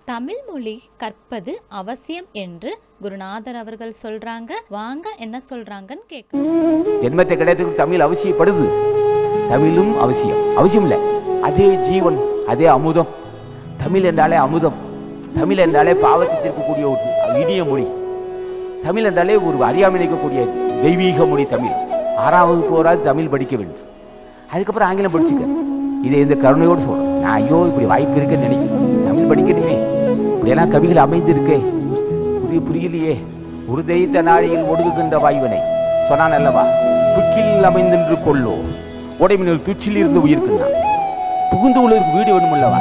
தமிழ் மொழி கற்பது அவசியம் என்று குருநாதர் அவர்கள் சொல்றாங்க வாங்க என்ன சொல்றாங்கன்னு கேட்கலாம் ஜென்மத்தை கிடைக்கிறதுக்கு தமிழ் அவசியப்படுது தமிழும் அவசியம் அவசியம் இல்லை அதே ஜீவன் அதே அமுதம் தமிழ் என்றாலே அமுதம் தமிழ் என்றாலே பாவத்தை தீர்க்கக்கூடிய ஒரு இனிய மொழி தமிழ் என்றாலே ஒரு அறியாமை நிற்கக்கூடிய தெய்வீக மொழி தமிழ் ஆறாவது போராது தமிழ் படிக்க வேண்டும் அதுக்கப்புறம் ஆங்கிலம் படிச்சுக்க இதை இந்த கருணையோடு சொல்றேன் நான் ஐயோ இப்படி வாய்ப்பு இருக்குன்னு நினைக்கிறேன் தமிழ் படிக்கணுமே இப்படியெல்லாம் கவிகள் அமைந்திருக்கே புரிய புரியலையே ஒரு தெய்த்த நாழியில் ஒடுங்குகின்ற வாய்வனை சொன்னான் அல்லவா துக்கில் அமைந்தின்று கொள்ளோ உடைமினல் துச்சில் இருந்து உயிர்க்குன்னான் புகுந்து உள்ளதற்கு வீடு வேணுமல்லவா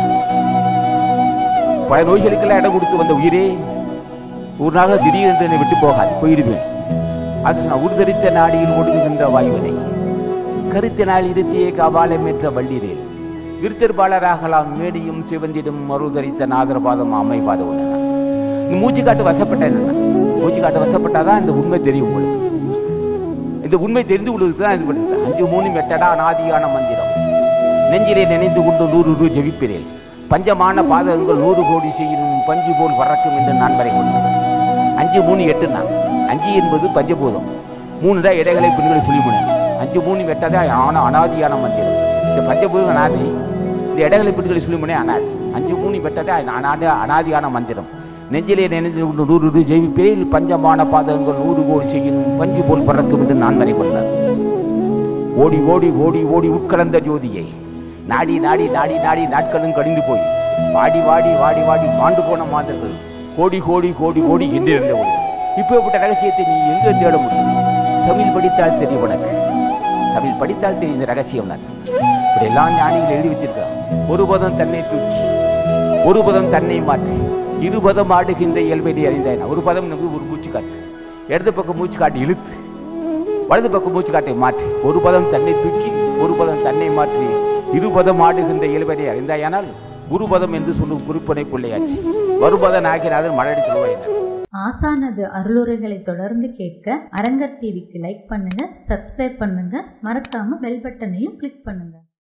பல நோய்களுக்கெல்லாம் இடம் கொடுத்து வந்த உயிரே ஒரு நாள் திடீரென்று என்னை விட்டு போகாது போயிடுவேன் அது நான் உருதரித்த நாடியில் ஒடுங்குகின்ற வாயுவனை கருத்தினால் இருத்தியே கபாலம் என்ற வள்ளிரேல் விருத்தர்பாளராகலாம் மேடியும் சிவந்திடும் மறுதரித்த நாகரபாதம் அமைவாத உடனே இந்த மூச்சு காட்டு வசப்பட்டேன் மூச்சு காட்டு வசப்பட்டாதான் இந்த உண்மை தெரியும் உங்களுக்கு இந்த உண்மை தெரிந்து உள்ளதுக்கு தான் இது பண்ணுறது அஞ்சு மூணு மெட்டடா அனாதியான மந்திரம் நெஞ்சிலே நினைந்து கொண்டு நூறு ரூ ஜெபிப்பிரேன் பஞ்சமான பாதகங்கள் நூறு கோடி செய்யும் பஞ்சு போல் பறக்கும் என்று நான் வரை கொண்டேன் அஞ்சு மூணு எட்டு நான் அஞ்சு என்பது பஞ்சபூதம் மூணு தான் இடைகளை பெண்களை புலிமுனை அஞ்சு மூணு வெட்டதா ஆன அனாதியான மந்திரம் இந்த பஞ்சபூதம் அனாதி இந்த இடைகளை பெண்களை சுழிமுனை அனாதி அஞ்சு மூணு வெட்டதா அனாதி அனாதியான மந்திரம் நெஞ்சிலே நினைந்து கொண்டு நூறு ரூ ஜெயிப்பிரேல் பஞ்சமான பாதகங்கள் நூறு கோடி செய்யும் பஞ்சு போல் பறக்கும் என்று நான் வரை கொண்டார் ஓடி ஓடி ஓடி ஓடி உட்கலந்த ஜோதியை நாடி நாடி நாடி நாடி நாட்களும் கடிந்து போய் வாடி வாடி வாடி வாடி மாண்டு போன மாதர்கள் கோடி கோடி கோடி கோடி என்றிருந்த ஒளி இப்பேற்பட்ட ரகசியத்தை நீ எங்கே தேட முடியும் தமிழ் படித்தால் தெரியும் உனக்கு தமிழ் படித்தால் தெரியும் இந்த ரகசியம் தான் இப்படி எல்லாம் ஞானிகள் எழுதி வச்சிருக்கான் ஒரு பதம் தன்னை தூக்கி ஒரு பதம் தன்னை மாற்றி இரு பதம் ஆடுகின்ற இயல்பை அறிந்தாயினா ஒரு பதம் நமக்கு ஒரு மூச்சு காட்டு இடது பக்கம் மூச்சு காட்டி இழுத்து வலது பக்கம் மூச்சு காட்டை மாற்றி ஒரு பதம் தன்னை தூக்கி ஒரு பதம் தன்னை மாற்றி இருபதம் ஆடுகின்ற இயல்பனை அறிந்தாயானால் குருபதம் என்று சொல்லும் குறிப்பனை கொள்ளையாச்சு வருபதன் ஆகினாதன் மழை சொல்வாயினர் ஆசானது அருளுரைகளை தொடர்ந்து கேட்க அரங்கர் டிவிக்கு லைக் பண்ணுங்க சப்ஸ்கிரைப் பண்ணுங்க மறக்காம பெல் பட்டனையும் கிளிக் பண்ணுங்க